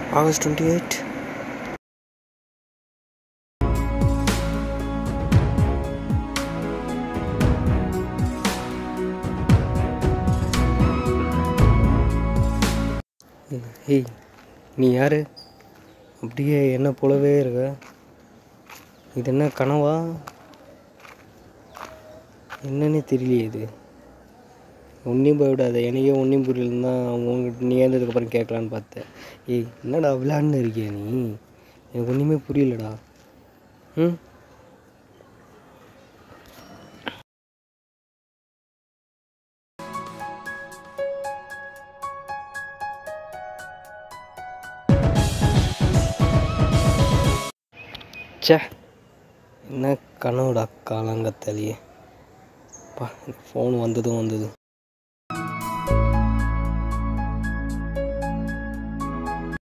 August twenty eight ஏய் நீ யார் அப்படியே என்ன போலவே இருக்க இது என்ன கனவா என்னன்னே தெரியலையே இது ஒன்றையும் பயப்படாத எனக்கே ஒன்றையும் புரியலன்னு தான் உங்ககிட்ட நீ ஏந்ததுக்கப்புறம் கேட்கலான்னு பார்த்தேன் ஏய் என்னடா விளாட்னு இருக்கியா நீ எனக்கு ஒன்றுமே புரியலடா ம் ச்சே என்ன கனவுடா காலங்கத்தலையே பா ஃபோன் வந்ததும் வந்தது